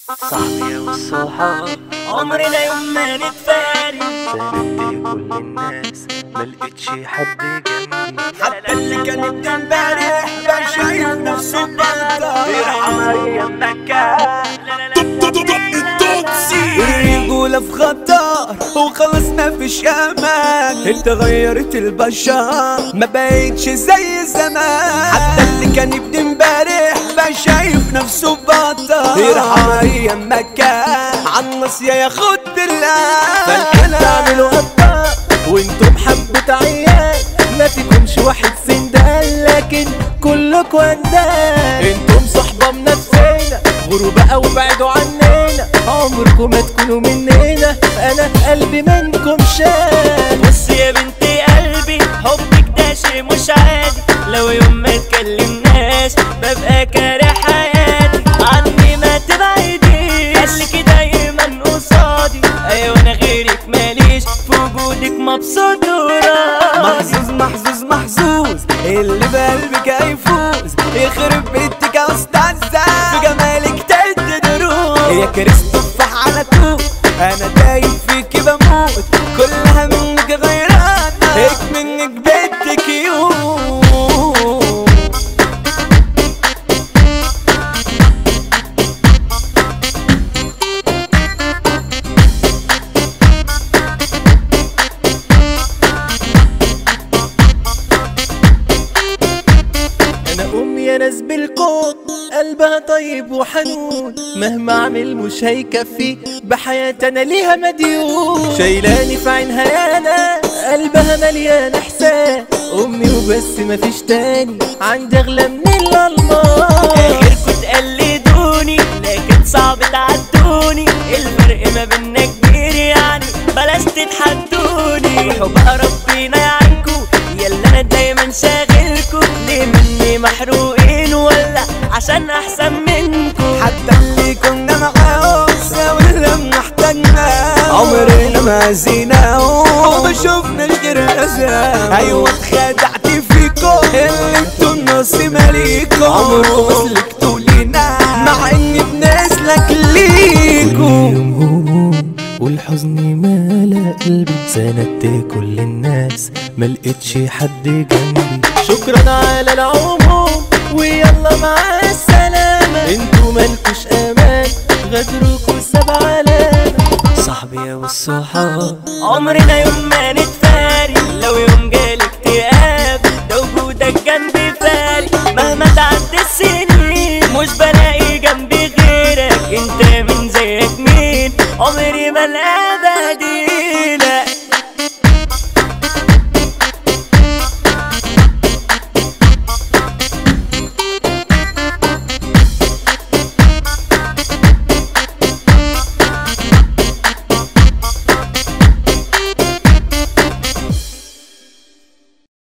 صاحبي والصحاب عمرنا يوم ما نتفارق ساندت كل الناس ملقتش حد جنبي حتى اللي كانت امبارح بقى شايف نفسه بطل يرحم ايام مكة الرجولة في خطر وخلاص مفيش امان انت غيرت البشر ما بقتش زي زمان حتى اللي كان ابن امبارح بقى شايف نفسه بطل يرحم ايام مكان عالناصية ياخد بالله فالكل تعملوا أبطال وانتم حبة عيال ما فيكمش واحد سندال لكن كلكوا اندال انتم صحبة منافسينا غوروا بقى وابعدوا عننا عمركم ما تكونوا مننا انا قلبي منكم شال بص يا بنتي قلبي حبك ده شيء مش عادي لو يوم ما تكلمناش ببقى كاره حياتي عني ما تبعديش خليكي دايما قصادي ايوه انا غيرك ماليش في وجودك مبسوط وراضي محظوظ محظوظ محظوظ اللي بقلبك هيفوز يخرب بيتك يا استاذة في جمالك تدي دروس يا كريستوفر على طول انا دايب فيكي بموت كلها منك غيرانة هيك منك بيتك يوم انا امي يا ناس بالكون قلبها طيب وحنون مهما اعمل مش هيكفي بحياتي انا ليها مديون شايلاني في عينها يانا قلبها مليان احساس امي وبس مفيش تاني عندي اغلى من الالماس اخركوا تقلدوني لكن صعب تعدوني الفرق ما بينا كبير يعني بلاش تتحدوني وبقى ربنا يعينكوا يلا انا دايما شاغلكوا ليه مني محروقين ولا عشان احسن منكوا حتى اللي كنا معاهم ساوينا احتاجنا عمرنا ما زينا وما شفنا غير الأذى أيوة اتخدعت فيكم اللي انتوا النص ماليكم عمركم سلكتوا لينا مع اني بنسلك ليكم هموم والحزن مال قلبي سندت كل الناس ملقتش حد جنبي شكرا على العموم ويلا مع السلامة انتوا مالكوش امان غدركوا سبع علامة صاحبي والصحاب عمرنا يوم ما نتفارق لو يوم جالي اكتئاب ده وجودك جنبي فارق مهما تعدي السنين مش بلاقي جنبي غيرك انت من زيك مين عمري ما الاقي